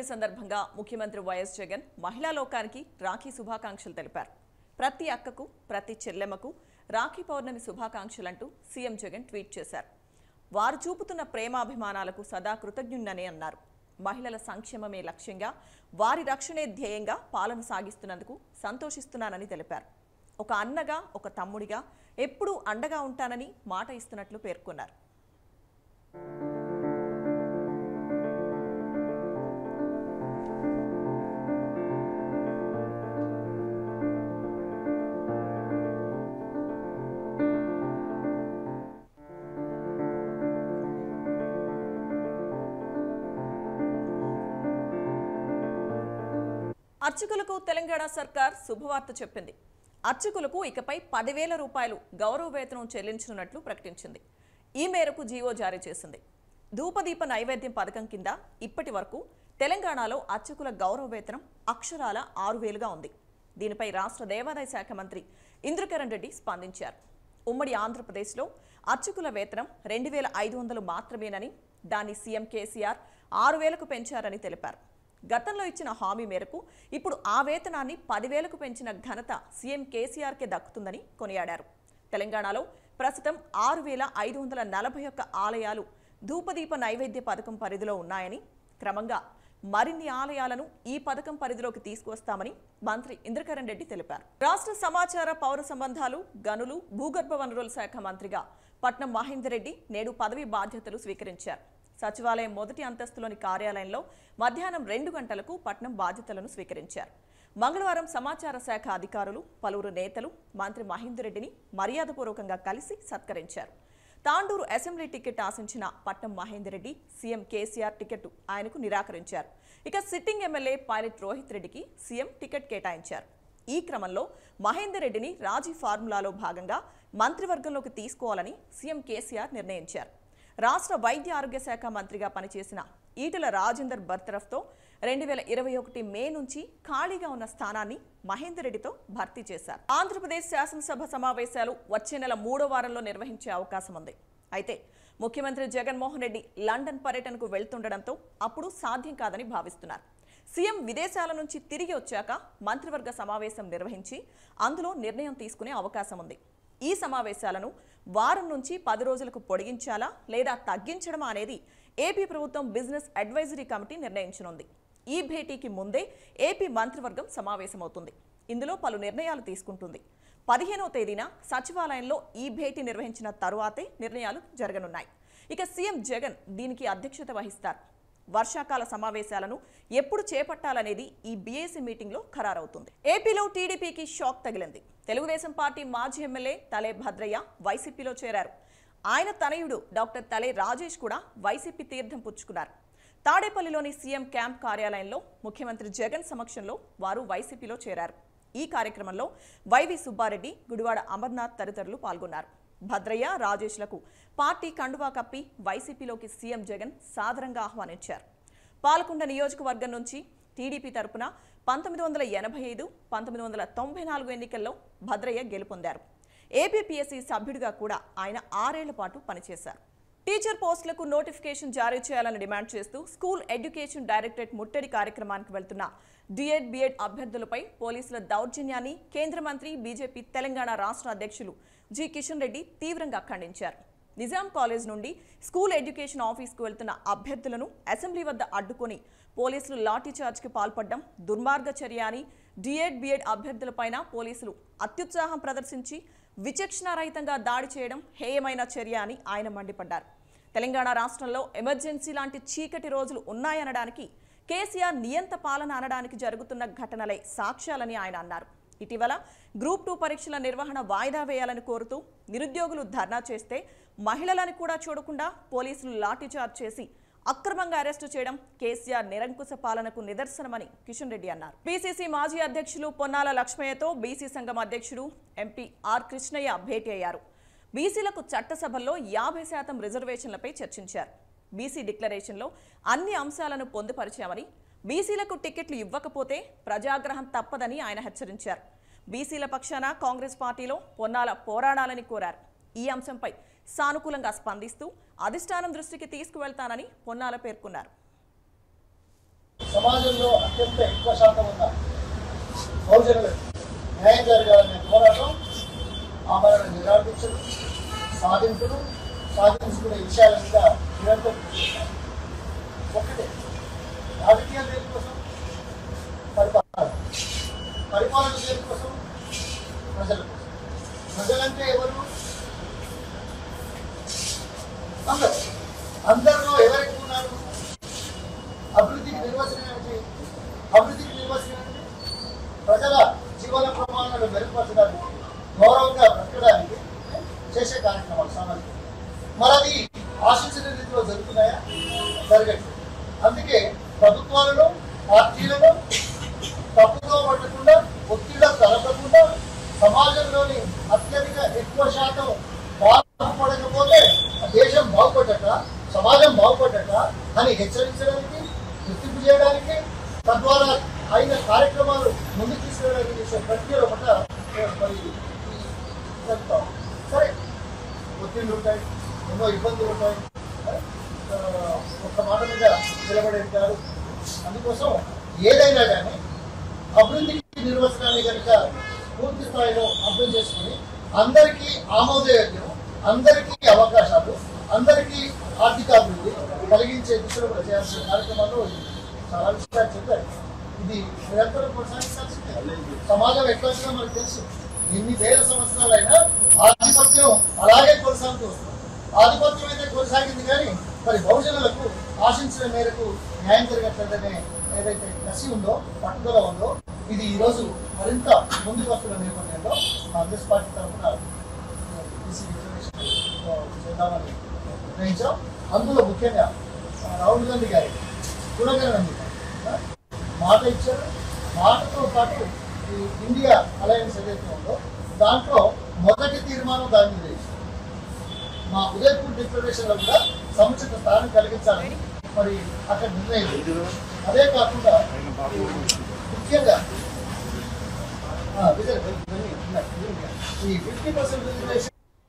పౌర్ణమి సందర్భంగా ముఖ్యమంత్రి వైఎస్ జగన్ మహిళా లోకానికి రాఖీ శుభాకాంక్షలు తెలిపారు ప్రతి అక్కకు ప్రతి చెల్లెమ్మకు రాఖీ పౌర్ణమి శుభాకాంక్షలంటూ సీఎం జగన్ ట్వీట్ చేశారు వారు చూపుతున్న ప్రేమాభిమానాలకు సదా కృతజ్ఞున్నని అన్నారు మహిళల సంక్షేమమే లక్ష్యంగా వారి రక్షణే ధ్యేయంగా పాలన సాగిస్తున్నందుకు సంతోషిస్తున్నానని తెలిపారు ఒక అన్నగా ఒక తమ్ముడిగా ఎప్పుడూ అండగా ఉంటానని మాట ఇస్తున్నట్లు పేర్కొన్నారు అర్చకులకు తెలంగాణ సర్కార్ శుభవార్త చెప్పింది అర్చకులకు ఇకపై పదివేల రూపాయలు గౌరవ వేతనం చెల్లించనున్నట్లు ప్రకటించింది ఈ మేరకు జీవో జారీ చేసింది ధూపదీప నైవేద్యం పథకం కింద ఇప్పటి వరకు తెలంగాణలో అర్చకుల గౌరవ వేతనం అక్షరాల ఆరు వేలుగా ఉంది దీనిపై రాష్ట్ర దేవాదాయ శాఖ మంత్రి ఇంద్రకరణ్ రెడ్డి స్పందించారు ఉమ్మడి ఆంధ్రప్రదేశ్లో అర్చకుల వేతనం రెండు వేల ఐదు వందలు మాత్రమేనని దాన్ని సీఎం కేసీఆర్ ఆరు వేలకు పెంచారని తెలిపారు గతంలో ఇచ్చిన హామీ మేరకు ఇప్పుడు ఆ వేతనాన్ని పదివేలకు పెంచిన ఘనత సీఎం కేసీఆర్కే దక్కుతుందని కొనియాడారు తెలంగాణలో ప్రస్తుతం ఆరు వేల ఐదు వందల నలభై ఒక్క ఆలయాలు ధూపదీప నైవేద్య పథకం పరిధిలో ఉన్నాయని క్రమంగా మరిన్ని ఆలయాలను ఈ పథకం పరిధిలోకి తీసుకువస్తామని మంత్రి ఇంద్రకరణ్ రెడ్డి తెలిపారు రాష్ట్ర సమాచార పౌర సంబంధాలు గనులు భూగర్భ వనరుల శాఖ మంత్రిగా పట్నం మహేందర్ రెడ్డి నేడు పదవి బాధ్యతలు స్వీకరించారు సచివాలయం మొదటి అంతస్తులోని కార్యాలయంలో మధ్యాహ్నం రెండు గంటలకు పట్నం బాధ్యతలను స్వీకరించారు మంగళవారం సమాచార శాఖ అధికారులు పలువురు నేతలు మంత్రి మహేందర్ రెడ్డిని మర్యాదపూర్వకంగా కలిసి సత్కరించారు తాండూరు అసెంబ్లీ టికెట్ ఆశించిన Patnam Mahender Reddy CM KCR ticket ఆయనకు నిరాకరించారు ఇక సిట్టింగ్ ఎమ్మెల్యే పైలట్ రోహిత్ రెడ్డికి సీఎం టికెట్ కేటాయించారు ఈ క్రమంలో మహేందర్ రెడ్డిని రాజీ ఫార్ములాలో భాగంగా మంత్రివర్గంలోకి తీసుకోవాలని సీఎం కేసీఆర్ నిర్ణయించారు రాష్ట్ర వైద్య ఆరోగ్య శాఖ మంత్రిగా పనిచేసిన ఈటల రాజేందర్ బర్తరఫ్తో రెండు వేల ఇరవై ఒకటి మే నుంచి ఖాళీగా ఉన్న స్థానాన్ని మహేందర్ రెడ్డితో భర్తీ చేశారు ఆంధ్రప్రదేశ్ శాసనసభ సమావేశాలు వచ్చే నెల మూడో వారంలో నిర్వహించే అవకాశం ఉంది అయితే ముఖ్యమంత్రి జగన్మోహన్ రెడ్డి లండన్ పర్యటనకు వెళ్తుండడంతో అప్పుడు సాధ్యం కాదని భావిస్తున్నారు సీఎం విదేశాల నుంచి తిరిగి వచ్చాక మంత్రివర్గ సమావేశం నిర్వహించి అందులో నిర్ణయం తీసుకునే అవకాశం ఉంది ఈ సమావేశాలను వారం నుంచి పది రోజులకు పొడిగించాలా లేదా తగ్గించడమా అనేది ఏపీ ప్రభుత్వం బిజినెస్ అడ్వైజరీ కమిటీ నిర్ణయించనుంది ఈ భేటీకి ముందే ఏపీ మంత్రివర్గం సమావేశమవుతుంది ఇందులో పలు నిర్ణయాలు తీసుకుంటుంది పదిహేనవ తేదీన సచివాలయంలో ఈ భేటీ నిర్వహించిన తరువాతే నిర్ణయాలు జరగనున్నాయి ఇక సీఎం జగన్ దీనికి అధ్యక్షత వహిస్తారు వర్షాకాల సమావేశాలను ఎప్పుడు చేపట్టాలనేది ఈ బీఏసీ మీటింగ్లో ఖరారవుతుంది ఏపీలో టీడీపీకి షాక్ తగిలింది తెలుగుదేశం పార్టీ మాజీ ఎమ్మెల్యే తలే భద్రయ్య వైసీపీలో చేరారు ఆయన తనయుడు డాక్టర్ తలే రాజేష్ కూడా వైసీపీ తీర్థం పుచ్చుకున్నారు తాడేపల్లిలోని సీఎం క్యాంప్ కార్యాలయంలో ముఖ్యమంత్రి జగన్ సమక్షంలో వారు వైసీపీలో చేరారు ఈ కార్యక్రమంలో వైవి సుబ్బారెడ్డి గుడివాడ అమర్నాథ్ తదితరులు పాల్గొన్నారు భద్రయ్య రాజేష్లకు పార్టీ కండువా కప్పి వైసీపీలోకి సీఎం జగన్ సాదరంగా ఆహ్వానించారు పాలకొండ నియోజకవర్గం నుంచి టీడీపీ తరపున పంతొమ్మిది వందల ఎనభై ఐదు పంతొమ్మిది వందల తొంభై నాలుగు ఎన్నికల్లో భద్రయ్య గెలుపొందారు ఏపీపీఎస్సీ సభ్యుడిగా కూడా ఆయన ఆరేళ్ల పాటు పనిచేశారు టీచర్ పోస్టులకు నోటిఫికేషన్ జారీ చేయాలని డిమాండ్ చేస్తూ స్కూల్ ఎడ్యుకేషన్ డైరెక్టరేట్ ముట్టడి కార్యక్రమానికి వెళ్తున్న డిఎడ్ బిఎడ్ అభ్యర్థులపై పోలీసుల దౌర్జన్యాన్ని కేంద్ర మంత్రి బీజేపీ తెలంగాణ రాష్ట్ర అధ్యక్షులు జి కిషన్ రెడ్డి తీవ్రంగా ఖండించారు నిజాం కాలేజ్ నుండి స్కూల్ ఎడ్యుకేషన్ ఆఫీస్కు వెళ్తున్న అభ్యర్థులను అసెంబ్లీ వద్ద అడ్డుకొని పోలీసులు లాఠీచార్జ్కి పాల్పడడం దుర్మార్గ చర్య అని డిఎడ్ బిఎడ్ అభ్యర్థులపైన పోలీసులు అత్యుత్సాహం ప్రదర్శించి విచక్షణారహితంగా దాడి చేయడం హేయమైన చర్య అని ఆయన మండిపడ్డారు తెలంగాణ రాష్ట్రంలో ఎమర్జెన్సీ లాంటి చీకటి రోజులు ఉన్నాయనడానికి కేసీఆర్ నియంత పాలన అనడానికి జరుగుతున్న ఘటనలే సాక్ష్యాలని ఆయన అన్నారు ఇటీవల గ్రూప్ టూ పరీక్షల నిర్వహణ వాయిదా వేయాలని కోరుతూ నిరుద్యోగులు ధర్నా చేస్తే మహిళలను కూడా చూడకుండా పోలీసులు లాఠీచార్జ్ చేసి అక్రమంగా అరెస్టు చేయడం కేసీఆర్ నిరంకుశ పాలనకు నిదర్శనమని కిషన్ రెడ్డి అన్నారు బీసీసీ మాజీ అధ్యక్షులు పొన్నాల లక్ష్మయ్యతో బీసీ సంఘం అధ్యక్షుడు ఎంపీ ఆర్ కృష్ణయ్య భేటీ అయ్యారు బీసీలకు చట్టసభల్లో యాభై శాతం రిజర్వేషన్లపై చర్చించారు బీసీ డిక్లరేషన్లో అన్ని అంశాలను పొందుపరిచామని బీసీలకు టికెట్లు ఇవ్వకపోతే ప్రజాగ్రహం తప్పదని ఆయన హెచ్చరించారు బీసీల పక్షాన కాంగ్రెస్ పార్టీలో పొన్నాల పోరాడాలని కోరారు ఈ అంశంపై సానుకూలంగా స్పందిస్తూ అధిష్టానం దృష్టికి తీసుకువెళ్తానని పొన్నాల పేర్కొన్నారు సమాజంలో అత్యంత ఎక్కువ శాతం ఉన్న బహుజనులకు న్యాయం జరగాలనే పోరాటం ఆమరణ నిరాదీక్షలు సాధింపులు సాధించుకునే విషయాల మీద నిరంతరం కృషి చేశారు. ఒకటే రాజకీయాలు దేని కోసం పరిపాలన పరిపాలన దేని కోసం ప్రజల కోసం ప్రజలంటే ఎవరు అందరూ అందరిలో ఎవరికి ఉన్నారు అభివృద్ధికి నిర్వచనం ఏమిటి అభివృద్ధికి నిర్వచనం ఏమిటి ప్రజల జీవన ప్రమాణాలు మెరుగుపరచడానికి గౌరవంగా బ్రతకడానికి చేసే కార్యక్రమాలు సామాజిక మరి అది ఆశించిన రీతిలో జరుగుతున్నాయా జరగట్లేదు అందుకే ప్రభుత్వాలను పార్టీలను తప్పుదో పట్టకుండా ఒత్తిడిలో తలపకుండా సమాజంలోని అత్యధిక ఎక్కువ శాతం బాగుపడకపోతే దేశం బాగుపడ్డట సమాజం బాగుపడ్డట అని హెచ్చరించడానికి గుర్తింపు చేయడానికి తద్వారా అయిన కార్యక్రమాలు ముందుకు తీసుకెళ్ళడానికి చేసే ప్రక్రియలో పట్ల మరి ఈ జరుగుతాం. సరే ఒత్తిళ్ళు ఉంటాయి ఎన్నో ఇబ్బందులు ఉంటాయి ఆ, ఒక్క మాట మీద నిలబడి ఉంటారు అందుకోసం ఏదైనా కానీ అభివృద్ధికి నిర్వచనాన్ని కనుక పూర్తి స్థాయిలో అర్థం చేసుకుని అందరికీ ఆమోదయోగ్యం అందరికీ అవకాశాలు అందరికీ ఆర్థికాభివృద్ధి కలిగించే దిశలో కూడా చేయాల్సిన కార్యక్రమాల్లో చాలా విషయాలు చెప్పారు ఇది నిరంతరం కొనసాగించాల్సిందే సమాజం ఎట్లా వచ్చినా మనకు తెలుసు ఎన్ని వేల సంవత్సరాలైనా ఆధిపత్యం అలాగే కొనసాగుతూ వస్తుంది ఆధిపత్యం అయితే కొనసాగింది కానీ మరి బహుజనులకు ఆశించిన మేరకు న్యాయం జరగట్లేదనే ఏదైతే కసి ఉందో పట్టుదల ఉందో ఇది ఈ రోజు మరింత ముందుకు వస్తున్న నేపథ్యంలో కాంగ్రెస్ పార్టీ తరఫున బీసీ రిజర్వేషన్ చేద్దామని నిర్ణయించాం అందులో ముఖ్యంగా ఆ, రాహుల్ గాంధీ గారి చూడగలనండి మాట ఇచ్చారు మాటతో పాటు ఈ ఇండియా అలయన్స్ ఏదైతే ఉందో దాంట్లో మొదటి తీర్మానం దాని మీద ఇచ్చారు. మా ఉదయపూర్ డిక్లరేషన్ లో కూడా సముచిత స్థానం కలిగించాలని మరి అక్కడ నిర్ణయం అదే కాకుండా ఈ ముఖ్యంగా ఆ, విజయ్, ఇవన్నీ ఉన్నాయి. ఈ ఫిఫ్టీ పర్సెంట్ రిజర్వేషన్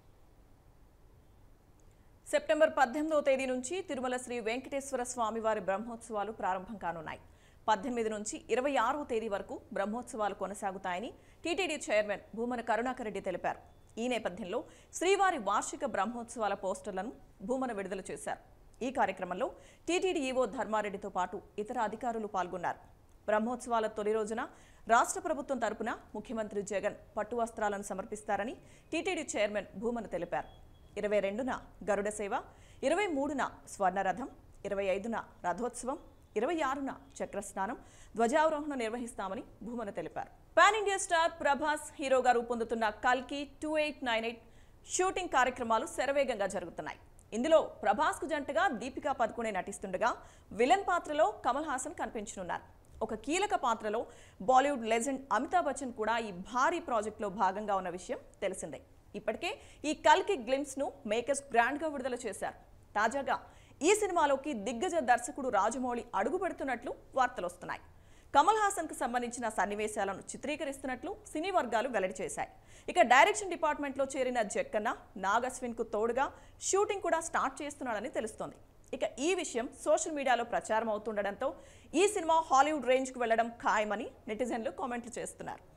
సెప్టెంబర్ పద్దెనిమిదవ తేదీ నుంచి తిరుమల శ్రీ వెంకటేశ్వర స్వామివారి బ్రహ్మోత్సవాలు ప్రారంభం కానున్నాయి పద్దెనిమిది నుంచి ఇరవై ఆరవ తేదీ వరకు బ్రహ్మోత్సవాలు కొనసాగుతాయని టీటీడీ చైర్మన్ భూమన కరుణాకర్ రెడ్డి తెలిపారు ఈ నేపథ్యంలో శ్రీవారి వార్షిక బ్రహ్మోత్సవాల పోస్టర్లను భూమన విడుదల చేశారు ఈ కార్యక్రమంలో టీటీడీ ఈవో ధర్మారెడ్డితో పాటు ఇతర అధికారులు పాల్గొన్నారు బ్రహ్మోత్సవాల తొలి రోజున రాష్ట్ర ప్రభుత్వం తరపున ముఖ్యమంత్రి జగన్ పట్టు వస్త్రాలను సమర్పిస్తారని టీటీడీ చైర్మన్ భూమన తెలిపారు ఇరవై రెండున గరుడ సేవ ఇరవై మూడున స్వర్ణరథం ఇరవై ఐదున రథోత్సవం ఇరవై ఆరున చక్రస్నానం ధ్వజారోహణ నిర్వహిస్తామని భూమన తెలిపారు పాన్ ఇండియా స్టార్ ప్రభాస్ హీరోగా రూపొందుతున్న కల్కి two eight nine eight shooting కార్యక్రమాలు శరవేగంగా జరుగుతున్నాయి ఇందులో ప్రభాస్కు జంటగా దీపికా పదుకునే నటిస్తుండగా విలన్ పాత్రలో కమల్ హాసన్ కనిపించనున్నారు ఒక కీలక పాత్రలో బాలీవుడ్ లెజెండ్ అమితాబ్ బచ్చన్ కూడా ఈ భారీ ప్రాజెక్టులో భాగంగా ఉన్న విషయం తెలిసిందే ఇప్పటికే ఈ కల్కి గ్లిమ్స్ ను మేకర్స్ గ్రాండ్ గా విడుదల చేశారు తాజాగా ఈ సినిమాలోకి దిగ్గజ దర్శకుడు రాజమౌళి అడుగు పెడుతున్నట్లు వార్తలు వస్తున్నాయి కమల్ హాసన్ కు సంబంధించిన సన్నివేశాలను చిత్రీకరిస్తున్నట్లు సినీ వర్గాలు వెల్లడి చేశాయి ఇక డైరెక్షన్ డిపార్ట్మెంట్ లో చేరిన జక్కన్న నాగ్ అశ్విన్ కు తోడుగా షూటింగ్ కూడా స్టార్ట్ చేస్తున్నాడని తెలుస్తోంది ఇక ఈ విషయం సోషల్ మీడియాలో ప్రచారం అవుతుండడంతో ఈ సినిమా హాలీవుడ్ రేంజ్ కు వెళ్లడం ఖాయమని నెటిజన్లు కామెంట్లు చేస్తున్నారు